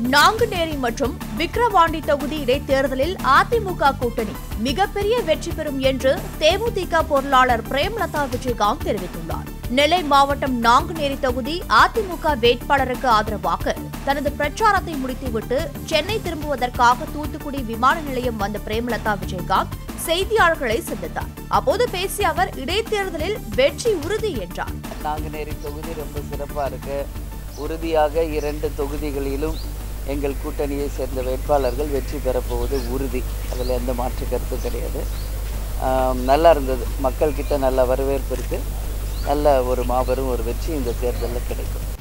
நாங்குநேரி மற்றும் விக்கிரவாண்டி தொகுதி இடைத்தேர்தலில் அதிமுக கூட்டணி மிகப்பெரிய வெற்றி பெறும் என்று தேமுதிக பொருளாளர் பிரேமலதா விஜயகாந்த் தெரிவித்துள்ளார் நெல்லை மாவட்டம் நாங்குநேரி தொகுதி அதிமுக வேட்பாளருக்கு ஆதரவாக தனது பிரச்சாரத்தை முடித்துவிட்டு சென்னை திரும்புவதற்காக தூத்துக்குடி விமான நிலையம் வந்த பிரேமலதா விஜயகாந்த் செய்தியாளர்களை சந்தித்தார் அப்போது பேசிய அவர் இடைத்தேர்தலில் வெற்றி உறுதி என்றார் நாங்குநேரி தொகுதி ரொம்ப சிறப்பாக இருக்கு உறுதியாக இரண்டு தொகுதிகளிலும் எங்கள் கூட்டணியை சேர்ந்த வேட்பாளர்கள் வெற்றி பெறப்போவது உறுதி அதில் எந்த மாற்று கருத்தும் கிடையாது ஆம், நல்லா இருந்தது மக்கள்கிட்ட நல்ல வரவேற்பு இருக்குது நல்ல ஒரு மாபெரும் ஒரு வெற்றி இந்த தேர்தலில் கிடைக்கும்